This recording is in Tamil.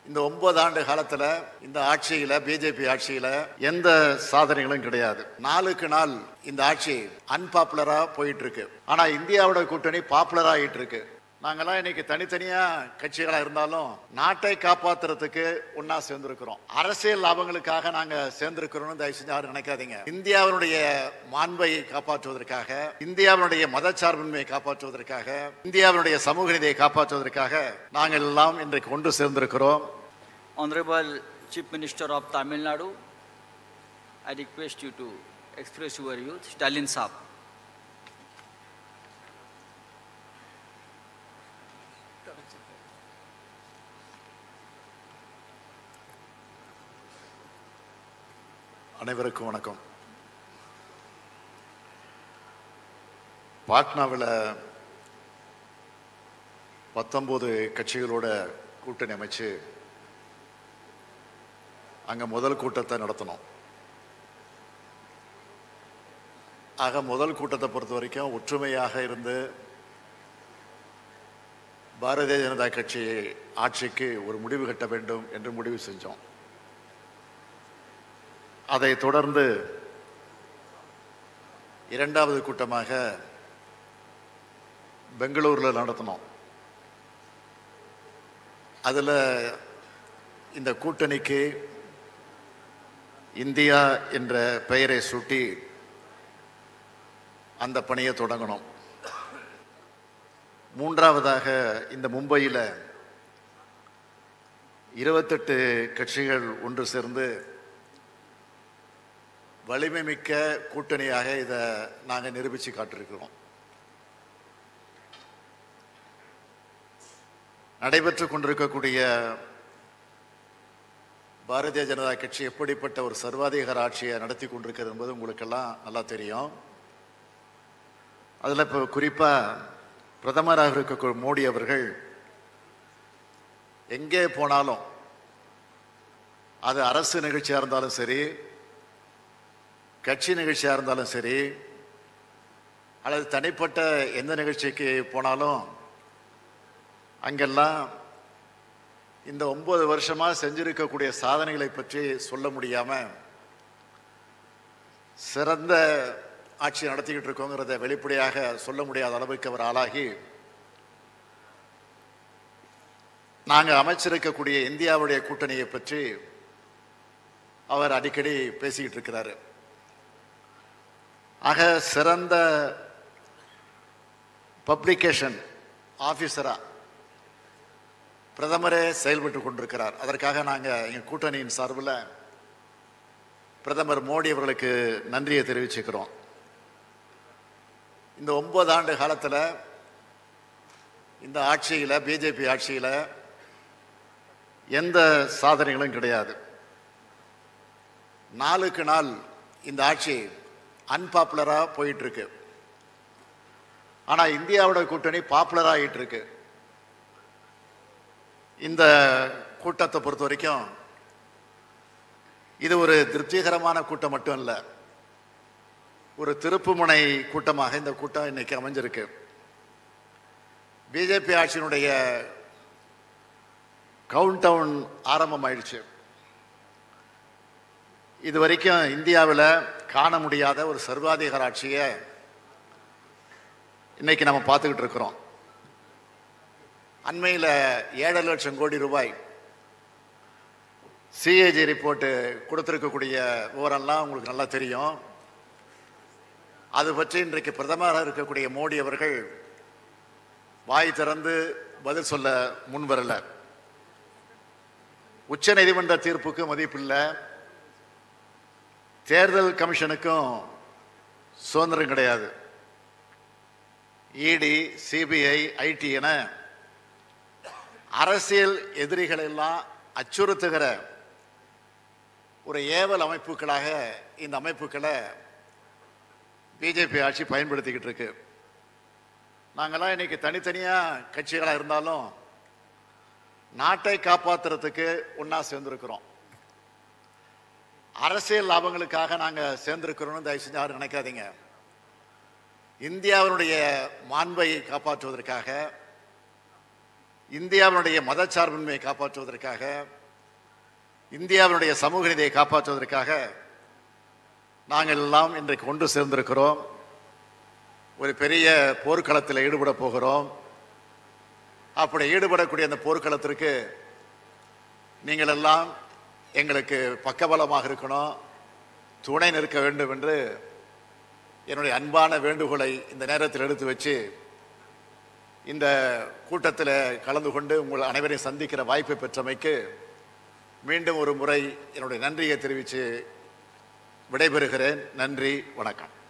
இந்த ஒன்பது ஆண்டு காலத்துல இந்த ஆட்சியில பிஜேபி ஆட்சியில எந்த சாதனைகளும் கிடையாது நாளுக்கு நாள் இந்த ஆட்சி அன்பாப்புலரா போயிட்டு இருக்கு ஆனா இந்தியாவோட கூட்டணி பாப்புலரா ஆயிட்டு இருக்கு நாங்கெல்லாம் இன்னைக்கு தனித்தனியா கட்சிகளா இருந்தாலும் நாட்டை காப்பாத்துறதுக்கு ஒன்னா சேர்ந்திருக்கிறோம் அரசியல் லாபங்களுக்காக நாங்க சேர்ந்திருக்கிறோம்னு தயவு செஞ்சு யாரும் நினைக்காதீங்க இந்தியாவினுடைய மாண்பை காப்பாற்றுவதற்காக இந்தியாவினுடைய மதச்சார்பின்மையை காப்பாற்றுவதற்காக இந்தியாவினுடைய சமூக நீதியை காப்பாற்றுவதற்காக நாங்கள் எல்லாம் இன்றைக்கு ஒன்று சேர்ந்திருக்கிறோம் Honorable Chief Minister of Tamil Nadu, I request you to express your views. Stalin Saab. அனைவருக்கும் வணக்கம் பாட்னாவில் பத்தொன்பது கட்சிகளோட கூட்டணி அமைச்சு அங்க முதல் கூட்டத்தை நடத்தினோம் ஆக முதல் கூட்டத்தை பொறுத்த வரைக்கும் ஒற்றுமையாக இருந்து பாரதிய ஜனதா கட்சி ஆட்சிக்கு ஒரு முடிவு கட்ட வேண்டும் என்று முடிவு செஞ்சோம் அதை தொடர்ந்து இரண்டாவது கூட்டமாக பெங்களூரில் நடத்தினோம் அதில் இந்த கூட்டணிக்கு இந்தியா என்ற பெயரை சூட்டி அந்த பணியை தொடங்கணும் மூன்றாவதாக இந்த மும்பையில் இருபத்தெட்டு கட்சிகள் ஒன்று சேர்ந்து வலிமை மிக்க கூட்டணியாக இதை நாங்கள் நிரூபித்து காட்டிருக்கிறோம் நடைபெற்று கொண்டிருக்கக்கூடிய பாரதிய ஜனதா கட்சி எப்படிப்பட்ட ஒரு சர்வாதிகார ஆட்சியை நடத்தி கொண்டிருக்கிறது என்பது உங்களுக்கெல்லாம் நல்லா தெரியும் அதில் இப்போ குறிப்பாக பிரதமராக இருக்க மோடி அவர்கள் எங்கே போனாலும் அது அரசு நிகழ்ச்சியாக இருந்தாலும் சரி கட்சி நிகழ்ச்சியாக இருந்தாலும் சரி அல்லது தனிப்பட்ட எந்த நிகழ்ச்சிக்கு போனாலும் அங்கெல்லாம் இந்த ஒன்பது வருஷமா செஞ்சிருக்கக்கூடிய சாதனைகளை பற்றி சொல்ல முடியாம சிறந்த ஆட்சி நடத்திக்கிட்டு இருக்கோங்கிறத வெளிப்படையாக சொல்ல முடியாத அளவுக்கு அவர் ஆளாகி நாங்க அமைச்சிருக்கக்கூடிய இந்தியாவுடைய கூட்டணியை பற்றி அவர் அடிக்கடி பேசிக்கிட்டு இருக்கிறாரு ஆக சிறந்த பப்ளிகேஷன் ஆஃபீஸரா பிரதமரே செயல்பட்டு கொண்டிருக்கிறார் அதற்காக நாங்கள் எங்கள் கூட்டணியின் சார்பில் பிரதமர் மோடி அவர்களுக்கு நன்றியை தெரிவிச்சுக்கிறோம் இந்த ஒன்பது ஆண்டு காலத்தில் இந்த ஆட்சியில் பிஜேபி ஆட்சியில் எந்த சாதனைகளும் கிடையாது நாளுக்கு நாள் இந்த ஆட்சி அன்பாப்புலராக போயிட்டு இருக்கு ஆனால் இந்தியாவோட கூட்டணி பாப்புலர் ஆகிட்டு இருக்கு இந்த கூட்டத்தை பொறுத்த வரைக்கும் இது ஒரு திருப்திகரமான கூட்டம் மட்டும் இல்லை ஒரு திருப்புமுனை கூட்டமாக இந்த கூட்டம் இன்னைக்கு அமைஞ்சிருக்கு பிஜேபி ஆட்சியினுடைய கவுண்ட் டவுன் ஆரம்பமாயிடுச்சு இது வரைக்கும் இந்தியாவில் காண முடியாத ஒரு சர்வாதிகார ஆட்சியை இன்னைக்கு நம்ம பார்த்துக்கிட்டு இருக்கிறோம் அண்மையில் ஏழரை லட்சம் கோடி ரூபாய் சிஏஜி ரிப்போர்ட்டு கொடுத்துருக்கக்கூடிய விவரம்லாம் உங்களுக்கு நல்லா தெரியும் அது பற்றி இன்றைக்கு பிரதமராக இருக்கக்கூடிய மோடி அவர்கள் வாய் திறந்து பதில் சொல்ல முன் வரல உச்ச நீதிமன்ற தீர்ப்புக்கு மதிப்பில்லை தேர்தல் கமிஷனுக்கும் சுதந்திரம் கிடையாது இடி சிபிஐ ஐடி என அரசியல் எதிரிகளை எல்லாம் அச்சுறுத்துகிற ஒரு ஏவல் அமைப்புகளாக இந்த அமைப்புகளை பிஜேபி ஆட்சி பயன்படுத்திக்கிட்டு இருக்கு நாங்கெல்லாம் இன்னைக்கு தனித்தனியாக கட்சிகளாக இருந்தாலும் நாட்டை காப்பாத்துறதுக்கு ஒன்றா சேர்ந்துருக்கிறோம் அரசியல் லாபங்களுக்காக நாங்கள் சேர்ந்திருக்கிறோம்னு தயவு செஞ்சு யாரும் நினைக்காதீங்க இந்தியாவினுடைய மாண்பை காப்பாற்றுவதற்காக இந்தியாவினுடைய மதச்சார்பின்மையை காப்பாற்றுவதற்காக இந்தியாவினுடைய சமூக நீதியை காப்பாற்றுவதற்காக நாங்கள் எல்லாம் இன்றைக்கு ஒன்று சேர்ந்திருக்கிறோம் ஒரு பெரிய போர்க்களத்தில் ஈடுபட போகிறோம் அப்படி ஈடுபடக்கூடிய அந்த போர்க்களத்திற்கு நீங்கள் எல்லாம் எங்களுக்கு பக்கபலமாக இருக்கணும் துணை நிற்க வேண்டும் என்று என்னுடைய அன்பான வேண்டுகோளை இந்த நேரத்தில் எடுத்து வச்சு இந்த கூட்டத்தில் கலந்து கொண்டு உங்கள் அனைவரையும் சந்திக்கிற வாய்ப்பை பெற்றமைக்கு மீண்டும் ஒரு முறை என்னுடைய நன்றியை தெரிவித்து விடைபெறுகிறேன் நன்றி வணக்கம்